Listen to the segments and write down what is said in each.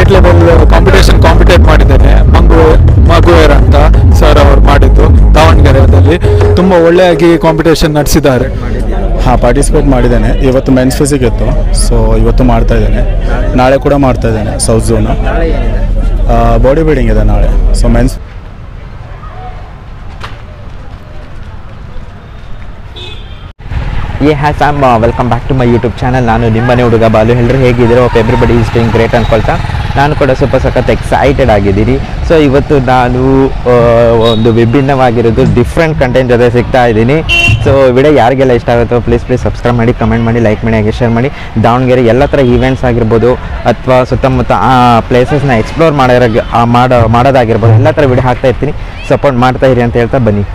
State level competition compete ಮಾಡಿದ್ದೇನೆ ಮಂಗು ಮಗುವೇರ್ ಅಂತ ಸರ್ ಅವರು ಮಾಡಿದ್ದು ದಾವಣಗೆರೆಯಲ್ಲಿ ತುಂಬ ಒಳ್ಳೆಯಾಗಿ ಕಾಂಪಿಟೇಷನ್ ನಡೆಸಿದ್ದಾರೆ ಹಾಂ ಪಾರ್ಟಿಸಿಪೇಟ್ ಮಾಡಿದ್ದೇನೆ ಇವತ್ತು ಮೆನ್ಸ್ ಫಿಸಿಕ್ ಇತ್ತು ಸೊ ಇವತ್ತು ಮಾಡ್ತಾ ಇದ್ದೇನೆ ನಾಳೆ ಕೂಡ ಮಾಡ್ತಾ ಇದ್ದೇನೆ ಸೌತ್ ಝೋನು ಬಾಡಿ ಬಿಲ್ಡಿಂಗ್ ಇದೆ ನಾಳೆ ಸೊ ಮೆನ್ಸ್ ಏ ಹ್ಯಾ ಸ್ಯಾಮ್ welcome back to my YouTube channel ನಾನು ನಿಮ್ಮನೆ ಹುಡುಗ ಬಾಲು ಎಲ್ಲರೂ ಹೇಗಿದ್ದೀರೋ ಎವ್ರಿಬಡಿ ಈಸ್ ಡೂಯಿಂಗ್ ಗ್ರೇಟ್ ಅನ್ಕೊಳ್ತಾ ನಾನು ಕೂಡ ಸ್ವಲ್ಪ ಸಖತ್ ಎಕ್ಸೈಟೆಡ್ ಆಗಿದ್ದೀನಿ ಸೊ ಇವತ್ತು ನಾನು ಆ, ಒಂದು ವಿಭಿನ್ನವಾಗಿರೋದು ಡಿಫ್ರೆಂಟ್ ಕಂಟೆಂಟ್ ಜೊತೆ ಸಿಗ್ತಾ ಇದ್ದೀನಿ ಸೊ ವಿಡಿಯೋ ಯಾರಿಗೆಲ್ಲ ಇಷ್ಟ ಆಗುತ್ತೋ ಪ್ಲೀಸ್ ಪ್ಲೀಸ್ ಸಬ್ಸ್ಕ್ರೈಬ್ ಮಾಡಿ ಕಮೆಂಟ್ ಮಾಡಿ ಲೈಕ್ ಮಾಡಿ ಹಾಗೆ ಶೇರ್ ಮಾಡಿ ದಾವಣಗೆರೆ ಎಲ್ಲ ಥರ ಈವೆಂಟ್ಸ್ ಆಗಿರ್ಬೋದು ಅಥವಾ ಸುತ್ತಮುತ್ತ ಆ ಪ್ಲೇಸಸ್ನ ಎಕ್ಸ್ಪ್ಲೋರ್ ಮಾಡೋರ ಮಾಡೋ ಮಾಡೋದಾಗಿರ್ಬೋದು ಎಲ್ಲ ಥರ ವಿಡಿಯೋ ಹಾಕ್ತಾ ಇರ್ತೀನಿ ಸಪೋರ್ಟ್ ಮಾಡ್ತಾ ಇರಿ ಅಂತ ಹೇಳ್ತಾ ಬನ್ನಿ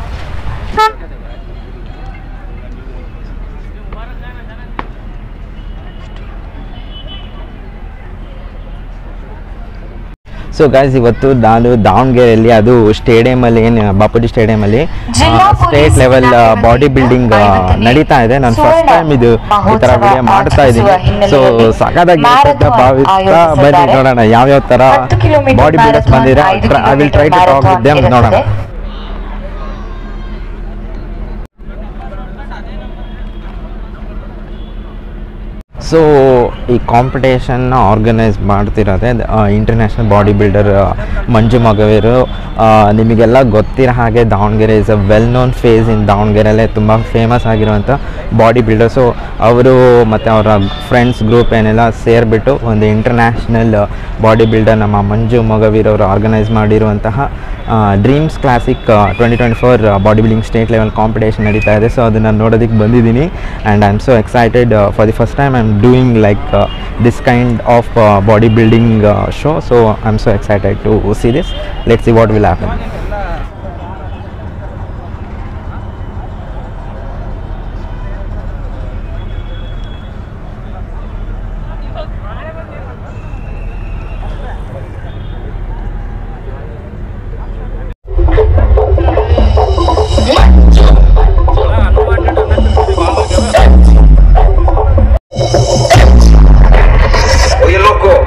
ಸೊ ಗಾಯ್ಸ್ ಇವತ್ತು ನಾನು ದಾವಣಗೆರೆಯಲ್ಲಿ ಅದು ಸ್ಟೇಡಿಯಮಲ್ಲಿ ಏನು ಬಾಪುಜಿ ಸ್ಟೇಡಿಯಮಲ್ಲಿ ಜಿಲ್ಲಾ ಸ್ಟೇಟ್ ಪೊಲೀಸ್ ಲೆವೆಲ್ ಇಲಾಖೆ ಬಾಡಿ ಬಿಲ್ಡಿಂಗ್ ಆಯೋಜಿಸಿರುವ ನಡೀತಾ ಇದೆ ನಾನು ಫಸ್ಟ್ ಸುವರ್ಣ ಟೈಮ್ ಇದು ಈ ಥರ ಮಹೋತ್ಸವ ವಿಡಿಯೋ ಮಾಡ್ತಾ ಇದ್ದೀನಿ ಸೊ ಆಚರಿಸುವ ಸಖತ್ತಾಗಿ ಮ್ಯಾರಥಾನ್ ಭಾವಿಸ್ತಾ ಬನ್ನಿ ಆಯೋಜಿಸಿದ್ದಾರೆ. ನೋಡೋಣ ಯಾವ್ಯಾವ ಥರ ಹತ್ತು ಕಿಲೋಮೀಟರ್ ಬಾಡಿ ಬಿಲ್ಡರ್ಸ್ ಮ್ಯಾರಥಾನ್, ಬಂದಿದೆ ಐದು I will try to talk with kilometre them ನೋಡೋಣ ಮ್ಯಾರಥಾನ್ ಸೊ ಈ ಕಾಂಪಿಟೇಷನ್ನ ಆರ್ಗನೈಸ್ ಮಾಡ್ತಿರೋದೆ international body builder Manju Mogaveer ಆ, ನಿಮಗೆಲ್ಲ ಗೊತ್ತಿರೋ ಹಾಗೆ Davanagere is a well known face in ದಾವಣಗೆರೆಯಲ್ಲೇ ತುಂಬ ಫೇಮಸ್ ಆಗಿರುವಂಥ ಬಾಡಿ ಬಿಲ್ಡರ್ ಸೊ ಅವರು ಮತ್ತು ಅವರ ಫ್ರೆಂಡ್ಸ್ ಗ್ರೂಪ್ ಏನೆಲ್ಲ ಸೇರಿಬಿಟ್ಟು ಒಂದು ಇಂಟರ್ನ್ಯಾಷನಲ್ ಬಾಡಿ ಬಿಲ್ಡರ್ ನಮ್ಮ ಮಂಜು ಮೊಗವೀರ್ ಅವರು ಆರ್ಗನೈಸ್ ಮಾಡಿರುವಂತಹ dreams classic twenty twenty four body building state level competition ನಡೀತಾ ಇದೆ ಸೊ ಅದನ್ನು ನೋಡೋದಕ್ಕೆ ಬಂದಿದ್ದೀನಿ and I am so excited for the first time I am doing like this kind of body building show so I am so excited to see this let see what will happen Oye, loco.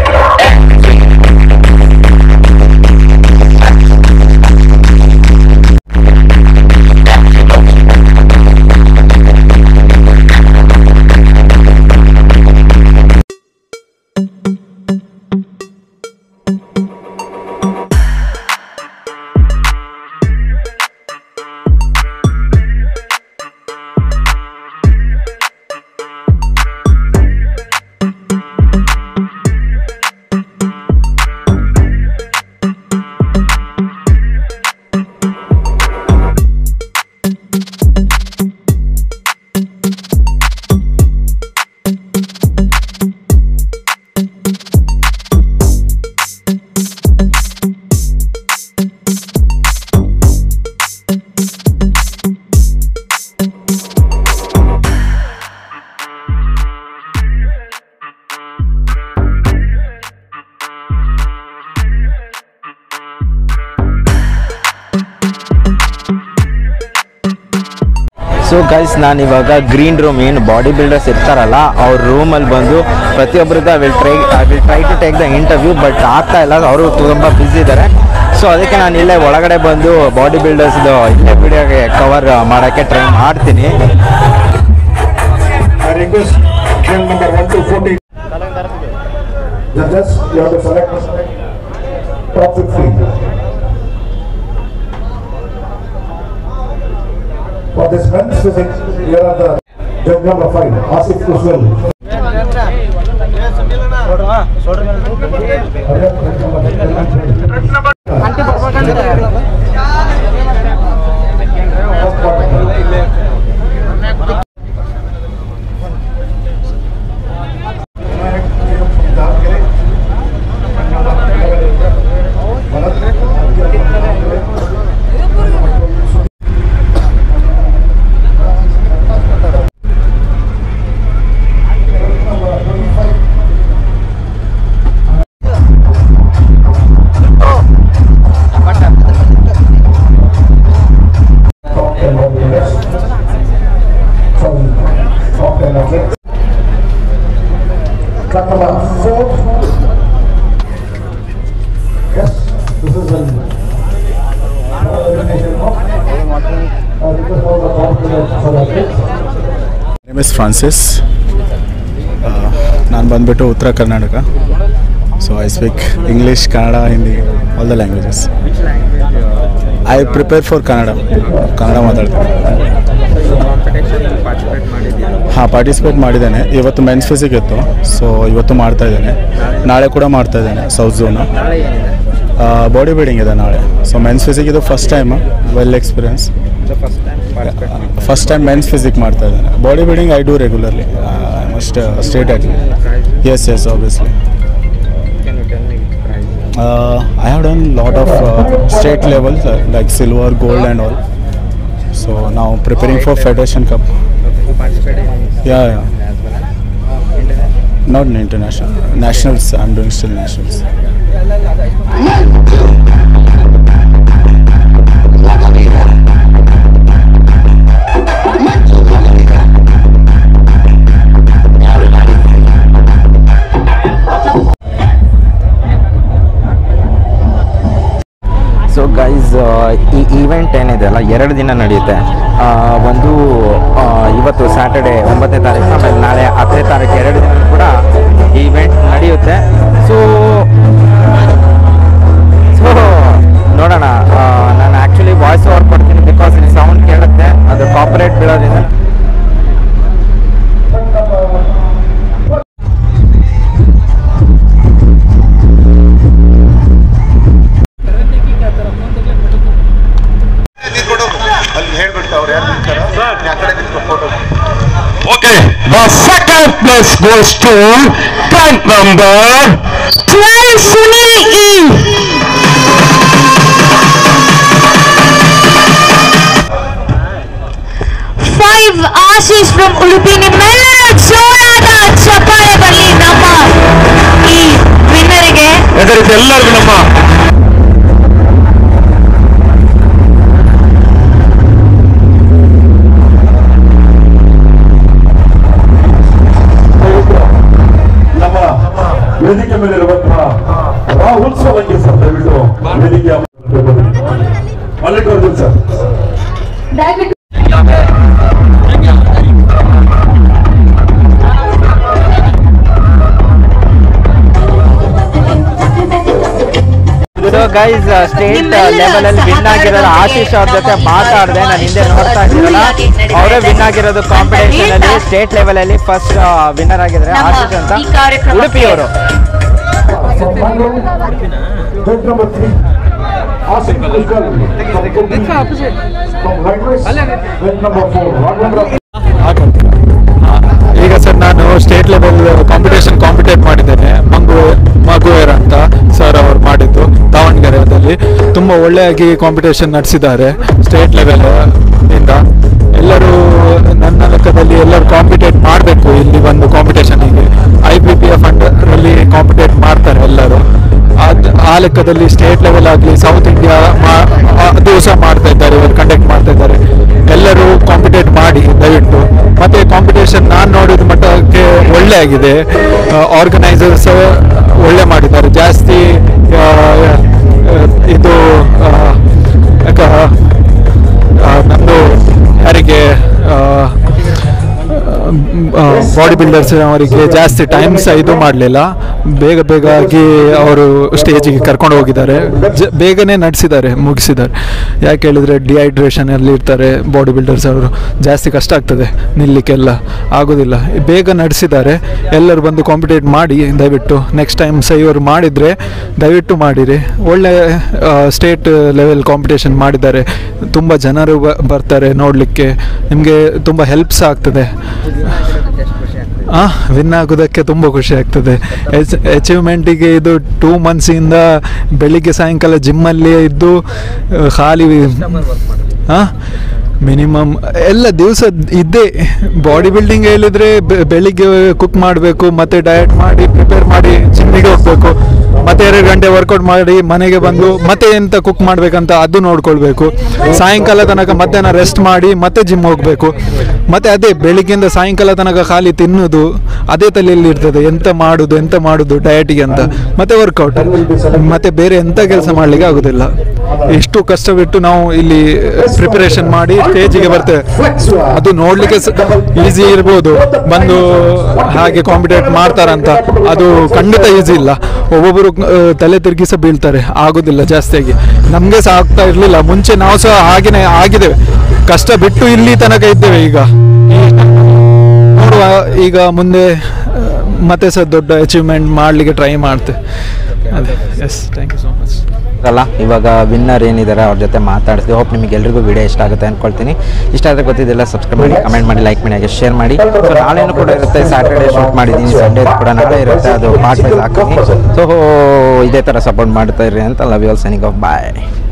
So guys ನಾನು ಇವಾಗ green room ಏನು body builders ಇರ್ತಾರಲ್ಲ ಅವ್ರ ರೂಮಲ್ಲಿ ಬಂದು ಪ್ರತಿಯೊಬ್ಬರದ್ದು I will try I will try to take the interview but ಆಗ್ತಾ ಇಲ್ಲ ಅವರು ತುಂಬ ಬ್ಯುಸಿ ಇದ್ದಾರೆ ಸೊ ಅದಕ್ಕೆ ನಾನು ಇಲ್ಲೇ ಒಳಗಡೆ ಬಂದು ಬಾಡಿ ಬಿಲ್ಡರ್ಸ್ದು ಇಲ್ಲೇ ವಿಡಿಯೋಗೆ ಕವರ್ ಮಾಡೋಕ್ಕೆ ಟ್ರೈ ಮಾಡ್ತೀನಿ I request train number 1 to 14. Judges, you have to select top 15. For this men's physics, here are the judge number 5, Asif Uswal. Is Francis ನಾನು ಬಂದುಬಿಟ್ಟು ಉತ್ತರ Karnataka so I speak English Kannada Hindi all the languages I prepare for Kannada Kannada ಮಾತಾಡ್ತೀನಿ ಹಾಂ participate ಮಾಡಿದ್ದೇನೆ ಇವತ್ತು men's physique ಇತ್ತು so ಇವತ್ತು ಮಾಡ್ತಾ ಇದ್ದೇನೆ ನಾಳೆ ಕೂಡ ಮಾಡ್ತಾ ಇದ್ದೇನೆ ಸೌತ್ ಝೋನು ಬಾಡಿ ಬಿಲ್ಡಿಂಗ್ ಇದೆ ನಾಳೆ ಸೊ ಮೆನ್ಸ್ ಫಿಸಿಕ್ ಇದು first time well experience first time men's physique ಮಾಡ್ತಾ ಇದ್ದೇನೆ body building I do regularly must state at S S obviously I have done lot of state level like silver gold and all so ನಾವು preparing for federation cup yeah yeah not international nationals I am doing still nationals so guys ಈ event ಏನಿದೆ ಅಲ್ಲ ಎರಡು ದಿನ ನಡೆಯುತ್ತೆ ಆ, ಒಂದು ಆ, ಇವತ್ತು ಸ್ಯಾಟರ್ಡೆ ಒಂಬತ್ತನೇ ತಾರೀಕು ಆಮೇಲೆ ನಾಳೆ ಹತ್ತನೇ ತಾರೀಕು ಎರಡು ದಿನ ಕೂಡ ಈವೆಂಟ್ ನಡೆಯುತ್ತೆ ಸೊ ಸೊ ನೋಡೋಣ ಆ, ನಾನು ಆ್ಯಕ್ಚುಲಿ ವಾಯ್ಸ್ ಓವರ್ ಕೊಡ್ತೀನಿ ಬಿಕಾಸ್ ಇಲ್ಲಿ ಸೌಂಡ್ ಕೇಳುತ್ತೆ ಅದು ಕಾಪರೇಟ್ ಬೀಳೋದ್ರಿಂದ Okay, the second place goes to tank number 12 Sunil E. Five Ashish from Udupi ನಿಮ್ಮೆಲ್ಲರ ಜೋರಾದ ಚಪ್ಪಾಳೆ ಬರಲಿ ನಮ್ಮ ಈ ವಿನ್ನರಿಗೆ ಅದೇ ರೀತಿ ಎಲ್ಲರಿಗೂ ನಮ್ಮ ನಮ್ಮ ವೇದಿಕೆ ಮೇಲಿರುವಂತಹ ರಾಹುಲ್ ಸೋಲಂಕಿ ಸರ್ ದಯವಿಟ್ಟು ವೇದಿಕೆಯ Mallikarjun sir so guys state level ಅಲ್ಲಿ ವಿನ್ ಆಗಿರೋದು ಆಶೀಶ್ ಅವ್ರ ಜೊತೆ ಮಾತಾಡಿದೆ ನಾನು ಹಿಂದೆ ನೋಡ್ತಾ ಇದ್ದೀರಲ್ಲ ಅವರೇ ವಿನ್ ಆಗಿರೋದು ಕಾಂಪಿಟೇಷನ್ ಅಲ್ಲಿ ಸ್ಟೇಟ್ ಲೆವೆಲ್ ಅಲ್ಲಿ ಫಸ್ಟ್ ವಿನ್ನರ್ ಆಗಿದ್ದಾರೆ ನಮ್ಮ ಆಶೀಶ್ ಅಂತ ಈ ಕಾರ್ಯಕ್ರಮಕ್ಕೆ ಉಡುಪಿಯವರು Judge number three, Asif Kulkar from Kochi. From Lightweight, judge number four, Raghavendra ಈಗ ಸರ್ ನಾನು ಸ್ಟೇಟ್ ಲೆವೆಲ್ ಕಾಂಪಿಟೇಷನ್ ಕಾಂಪಿಟೇಟ್ ಮಾಡಿದ್ದೇನೆ ಮಂಗು ಮಗುವೇರ್ ಅಂತ ಸರ್ ಅವರು ಮಾಡಿದ್ದು ದಾವಣಗೆರೆಯಲ್ಲಿ ತುಂಬ ಒಳ್ಳೆಯಾಗಿ ಕಾಂಪಿಟೇಷನ್ ನಡೆಸಿದ್ದಾರೆ ಸ್ಟೇಟ್ ಲೆವೆಲ್ ಇಂದ ಎಲ್ಲರೂ ನನ್ನ ಲೆಕ್ಕದಲ್ಲಿ ಎಲ್ಲರೂ ಕಾಂಪಿಟೇಟ್ ಮಾಡಬೇಕು ಇಲ್ಲಿ ಬಂದು ಕಾಂಪಿಟೇಷನಿಗೆ ಐ ಬಿ ಪಿ ಎಫ್ ಅಂಡರಲ್ಲಿ ಕಾಂಪಿಟೇಟ್ ಮಾಡ್ತಾರೆ ಎಲ್ಲರೂ ಅದ್ ಆ ಲೆಕ್ಕದಲ್ಲಿ ಸ್ಟೇಟ್ ಲೆವೆಲ್ ಆಗಲಿ ಸೌತ್ ಇಂಡಿಯಾ ಅದು ಸಹ ಮಾಡ್ತಾ ಇದ್ದಾರೆ ಇವರು ಕಂಡಕ್ಟ್ ಮಾಡ್ತಾ ಇದ್ದಾರೆ ಎಲ್ಲರೂ ಕಾಂಪಿಟೇಟ್ ಮಾಡಿ ದಯವಿಟ್ಟು ಮತ್ತೆ ಕಾಂಪಿಟೇಷನ್ ನಾನು ನೋಡಿದ ಮಟ್ಟಕ್ಕೆ ಒಳ್ಳೆ ಆಗಿದೆ ಆರ್ಗನೈಸರ್ಸ್ ಒಳ್ಳೆ ಮಾಡಿದ್ದಾರೆ ಜಾಸ್ತಿ ಆ, ಆ, ಇದು ಆ, ಯಾಕ ಆ, ನಮ್ಮದು ಯಾರಿಗೆ ಬಾಡಿ ಬಿಲ್ಡರ್ಸ್ ಅವರಿಗೆ ಜಾಸ್ತಿ ಟೈಮ್ ಸಹ ಇದು ಮಾಡಲಿಲ್ಲ ಬೇಗ ಬೇಗ ಆಗಿ ಅವರು ಸ್ಟೇಜಿಗೆ ಕರ್ಕೊಂಡು ಹೋಗಿದ್ದಾರೆ ಜ ಬೇಗನೆ ನಡೆಸಿದ್ದಾರೆ ಮುಗಿಸಿದ್ದಾರೆ ಯಾಕೆ ಹೇಳಿದರೆ ಡಿಹೈಡ್ರೇಷನಲ್ಲಿ ಇರ್ತಾರೆ ಬಾಡಿ ಬಿಲ್ಡರ್ಸ್ ಅವರು ಜಾಸ್ತಿ ಕಷ್ಟ ಆಗ್ತದೆ ನಿಲ್ಲಕ್ಕೆಲ್ಲ ಆಗೋದಿಲ್ಲ ಬೇಗ ನಡೆಸಿದ್ದಾರೆ ಎಲ್ಲರೂ ಬಂದು ಕಾಂಪಿಟೇಟ್ ಮಾಡಿ ದಯವಿಟ್ಟು ನೆಕ್ಸ್ಟ್ ಟೈಮ್ ಸಹ ಇವರು ಮಾಡಿದರೆ ದಯವಿಟ್ಟು ಮಾಡಿರಿ ಒಳ್ಳೆ ಸ್ಟೇಟ್ ಲೆವೆಲ್ ಕಾಂಪಿಟೇಷನ್ ಮಾಡಿದ್ದಾರೆ ತುಂಬ ಜನರು ಬ- ಬರ್ತಾರೆ ನೋಡಲಿಕ್ಕೆ ನಿಮಗೆ ತುಂಬ ಹೆಲ್ಪ್ಸ್ ಆಗ್ತದೆ ಹಾಂ ವಿನ್ ಆಗೋದಕ್ಕೆ ತುಂಬ ಖುಷಿ ಆಗ್ತದೆ ಅಚೀವ್ಮೆಂಟಿಗೆ ಇದು ಟೂ ಮಂತ್ಸಿಂದ ಬೆಳಿಗ್ಗೆ ಸಾಯಂಕಾಲ ಜಿಮ್ಮಲ್ಲಿ ಇದ್ದು ಆ, ಖಾಲಿ ಹಾಂ ಮಿನಿಮಮ್ ಎಲ್ಲ ದಿವಸ ಇದ್ದೇ ಬಾಡಿ ಬಿಲ್ಡಿಂಗ್ ಹೇಳಿದರೆ ಬೆಳಿಗ್ಗೆ ಕುಕ್ ಮಾಡಬೇಕು ಮತ್ತೆ ಡಯಟ್ ಮಾಡಿ ಪ್ರಿಪೇರ್ ಮಾಡಿ ಜಿಮ್ಮಿಗೆ ಹೋಗಬೇಕು ಮತ್ತೆ ಎರಡು ಗಂಟೆ ವರ್ಕೌಟ್ ಮಾಡಿ ಮನೆಗೆ ಬಂದು ಮತ್ತೆ ಎಂತ ಕುಕ್ ಮಾಡಬೇಕಂತ ಅದು ನೋಡ್ಕೊಳ್ಬೇಕು ಸಾಯಂಕಾಲ ತನಕ ಮಧ್ಯಾಹ್ನ ರೆಸ್ಟ್ ಮಾಡಿ ಮತ್ತೆ ಜಿಮ್ ಹೋಗಬೇಕು ಮತ್ತೆ ಅದೇ ಬೆಳಿಗ್ಗೆಯಿಂದ ಸಾಯಂಕಾಲ ತನಕ ಖಾಲಿ ತಿನ್ನೋದು ಅದೇ ತಲೆಯಲ್ಲಿ ಇರ್ತದೆ ಎಂತ ಮಾಡುದು ಎಂತ ಮಾಡುದು ಡಯಟಿಗೆ ಅಂತ ಮತ್ತೆ ವರ್ಕೌಟ್ ಮತ್ತೆ ಬೇರೆ ಎಂತ ಕೆಲಸ ಮಾಡ್ಲಿಕ್ಕೆ ಆಗುದಿಲ್ಲ ಎಷ್ಟು ಕಷ್ಟವಿಟ್ಟು ನಾವು ಇಲ್ಲಿ ಪ್ರಿಪರೇಷನ್ ಮಾಡಿ ಸ್ಟೇಜಿಗೆ ಬರ್ತೇವೆ ಅದು ನೋಡ್ಲಿಕ್ಕೆ ಈಸಿ ಇರ್ಬೋದು ಬಂದು ಹಾಗೆ ಕಾಂಪಿಟೇಟ್ ಮಾಡ್ತಾರಂತ ಅದು ಖಂಡಿತ ಈಸಿ ಇಲ್ಲ ಒಬ್ಬೊಬ್ಬರು ಆ, ತಲೆ ತಿರುಗಿಸ ಬೀಳ್ತಾರೆ ಆಗೋದಿಲ್ಲ ಜಾಸ್ತಿಯಾಗಿ ನಮಗೆ ಸಹ ಆಗ್ತಾ ಇರಲಿಲ್ಲ ಮುಂಚೆ ನಾವು ಸಹ ಹಾಗೇನೆ ಆಗಿದ್ದೇವೆ ಕಷ್ಟ ಬಿಟ್ಟು ಇಲ್ಲಿ ತನಕ ಇದ್ದೇವೆ ಈಗ ನೋಡುವ ಈಗ ಮುಂದೆ ಆ, ಮತ್ತೆ ಸಹ ದೊಡ್ಡ ಅಚೀವ್ಮೆಂಟ್ ಮಾಡಲಿಕ್ಕೆ ಟ್ರೈ ಮಾಡ್ತೆ ಅದೇ yes thank you so much ಅಲ್ಲ ಇವಾಗ ವಿನ್ನರ್ ಏನಿದ್ದಾರೆ ಅವ್ರ ಜೊತೆ ಮಾತಾಡ್ತೀವಿ ಹೋಪ್ ನಿಮಗೆ ಎಲ್ರಿಗೂ ವಿಡಿಯೋ ಇಷ್ಟ ಆಗುತ್ತೆ ಅಂದ್ಕೊಳ್ತೀನಿ ಇಷ್ಟ ಆದರೆ ಗೊತ್ತಿದ್ದೆಲ್ಲ ಸಬ್ಸ್ಕ್ರೈಬ್ ಮಾಡಿ ಕಮೆಂಟ್ ಮಾಡಿ ಲೈಕ್ ಮಾಡಿ ಹಾಗೆ ಶೇರ್ ಮಾಡಿ ಸೊ ನಾಳೆನೂ ಕೂಡ ಇರುತ್ತೆ ಸ್ಯಾಟರ್ಡೇ ಶೂಟ್ ಮಾಡಿದ್ದೀನಿ ಸಂಡೇ ಕೂಡ ನಾಳೆ ಇರುತ್ತೆ ಅದು ಪಾರ್ಟ್ ವೈಸ್ ಹಾಕ್ತೀನಿ ಸೊ ಇದೇ ಥರ ಸಪೋರ್ಟ್ ಮಾಡ್ತಾ ಇರಿ ಅಂತ love you all signing off bye